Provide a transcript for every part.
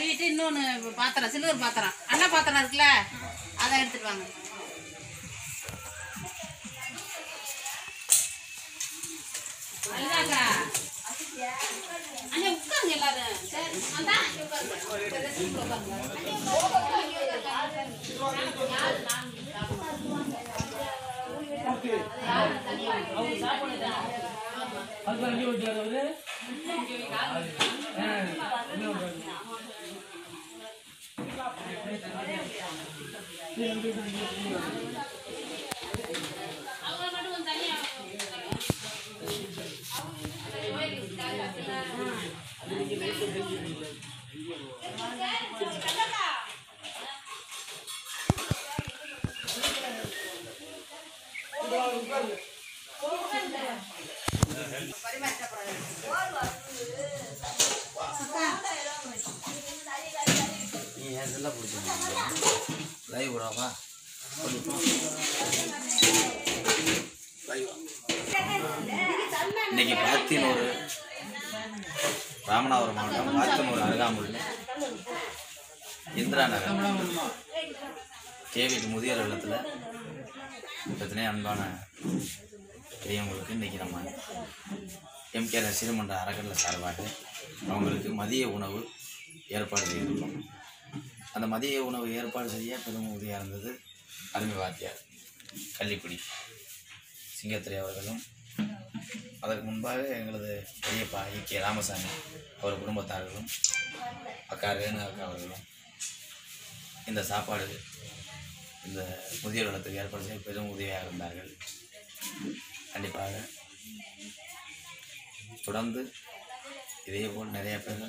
கழுவிட்டு இன்னொன்று பாத்திரம் சில்வர் பாத்திரம் அண்ணா பாத்திரம் இருக்குல்ல அதை எடுத்துட்டு வாங்க அதுதான்க்கா. அண்ணே, உட்காருங்க எல்லாரும். சரி, அந்தா, இங்க உட்காருங்க. இந்த ரெஸ்ட் ரூம்ல உட்காருங்க. அவங்கள மட்டும் கொஞ்சம் தனியா நீ ஏன் செல்ல பிடிச்சிருந்தீங்க லைவ் விடாவா இன்னைக்கு பாத்தினூர் ராமநாதபுரம் மாவட்டம் பாத்தினூர் அருகாமுள்ள இந்திரா நகர் கேவிக்கு முதியோர் இல்லத்தில் எத்தனையோ அன்பான பெரியவங்களுக்கு இன்னைக்கு நம்ம எம்கே ரசிகமன்ற அறக்கட்டளை சார்பாக அவங்களுக்கு மதிய உணவு ஏற்பாடு செய்திருக்கோம் அந்த மதிய உணவு ஏற்பாடு செய்ய பெரும் உதவியாக இருந்தது அருமை வாத்தியார் கள்ளிக்குடி சிங்கத்துறை அவர்களும் அதற்கு முன்பாக எங்களது பெரியப்பா இ கே ராமசாமி அவர் குடும்பத்தார்களும் அக்கா ரேணு அக்கா அவர்களும் இந்த சாப்பாடு இந்த முதியோர் இல்லத்துக்கு ஏற்பாடு செய்ய பெரும் உதவியாக இருந்தார்கள் கண்டிப்பாக தொடர்ந்து இதேபோல் நிறைய பேர்கள்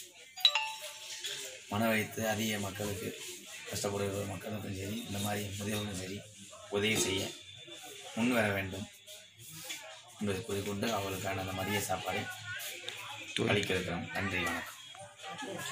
மன வைத்து அதிக மக்களுக்கு கஷ்டப்படுகிற மக்களுக்கும் சரி இந்த மாதிரி முதியவர்களும் சரி உதவி செய்ய முன் வர வேண்டும் என்பதை கூறிக்கொண்டு அவர்களுக்கான அந்த மதிய சாப்பாடை அளிக்க இருக்கிறோம் நன்றி வணக்கம்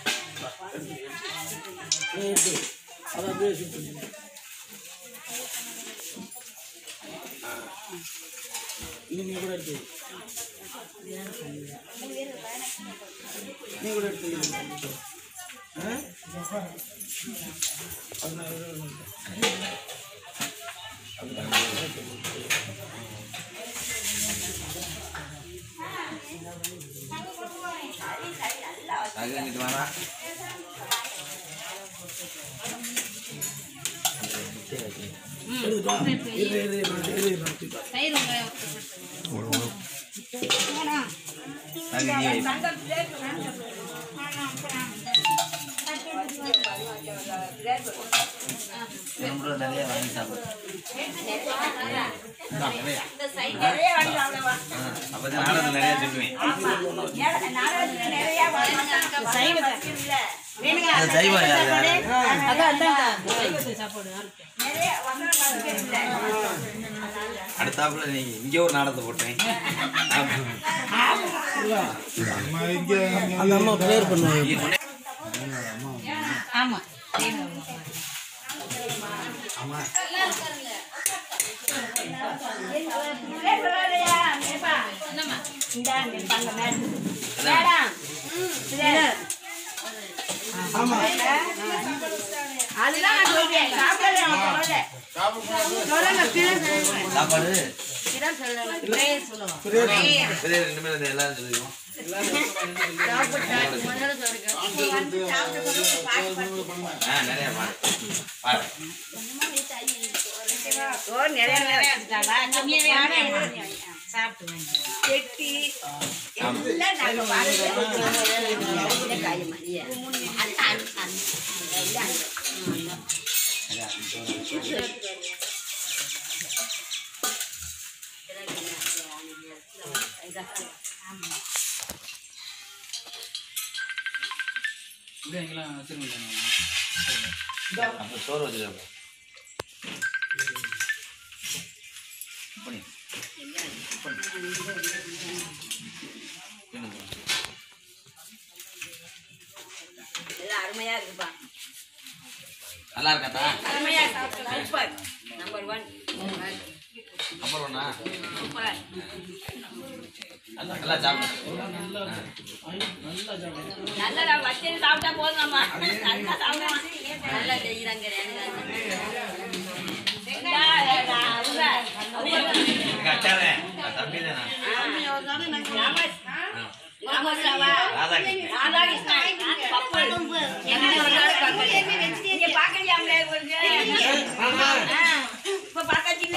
அது இங்கிட்டு வேணா தயிர் வெங்காயம் அது நீ வை. நம்மளும் நிறைய வாங்கி சாப்பிடுறோம் அப்பதான் நானும் நிறைய சொல்லுவேன் அது சைவம் யாரு? அடுத்தாப்புல நீங்க இங்க ஒரு நாடகத்தை போட்டேன் அந்த அம்மா கிளியர் பண்ணுவாங்க ஆமா சாப்பாடு சொல்லுவோம் பெரிய ரெண்டு பேரும் எல்லாரும் சொல்லுவோம் ஆ நிறைய பாரு பாரு அப்போ சோறு வச்சுருக்கோம் பண்ணி அருமையா இருக்குப்பா நல்லா இருக்காட்டா அருமையா சூப்பர் நம்பர் ஒன் அப்புறம் ஒண்ணா சூப்பர் நல்லா சாப்பிடு நல்லா வச்சு சாப்பிட்டா போதுமாம்மா நல்லா சாப்பிடுவான் நல்லா செய்யறாங்க எங்க அச்சாவே தம்பி தானே ராதாகிருஷ்ணன் இப்ப பாக்காச்சில்ல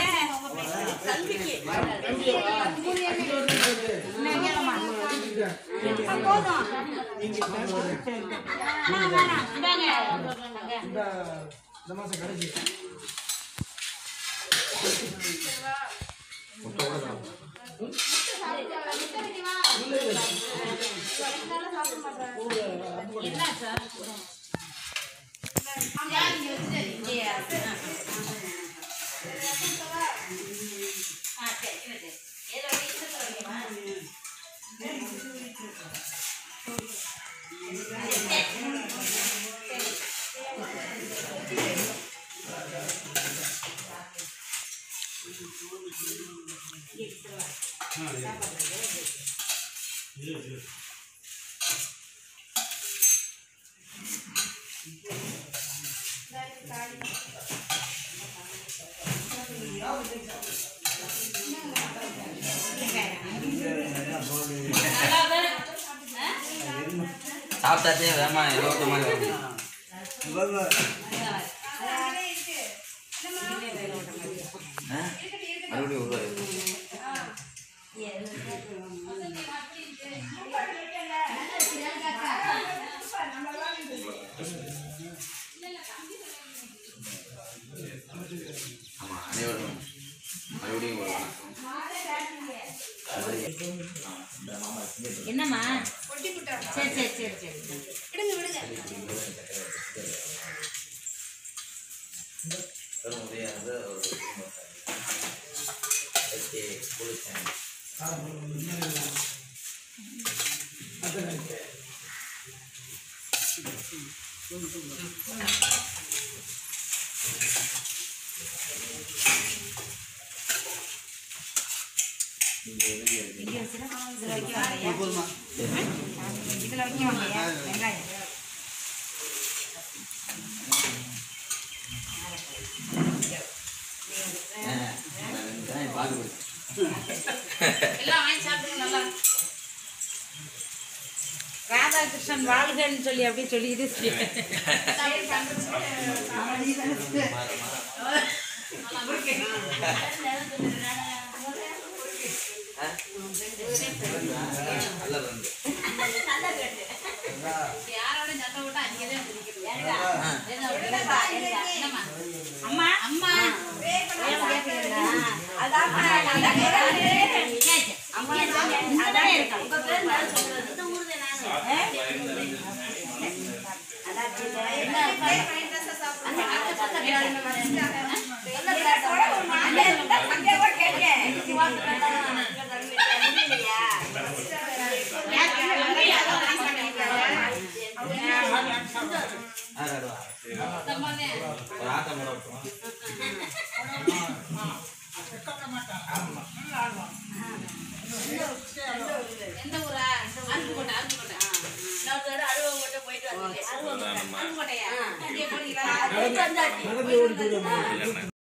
சாப்பிட்டாச்சே வேமா இருபத்தி மாதிரி வருது ஆ? மறுபடியும் உருவாது ஆமாம் அனைவரும் மறுபடியும் ஒரு வணக்கம் என்னம்மா சரி சரி சரி சரி தர முடியாத ஒரு ஓகே குளிச்சேன் பாக்கு எல்லாம் வாங்கி சாப்பிடுங்க நல்லா ராதாகிருஷ்ணன் வாழ்கன்னு சொல்லி அப்படியே சொல்லிக்கிட்டு நல்ல வந்து யாரோட சத்தம் விட்டா அங்கேயே என்னம்மா அம்மா அம்மா ஒரு ஆட்டம் கூட விட்டுருவோம் எந்த ஊரா அருப்புக்கோட்டை அருப்புக்கோட்டை அருப்புக்கோட்டையா இங்கே போறீங்களா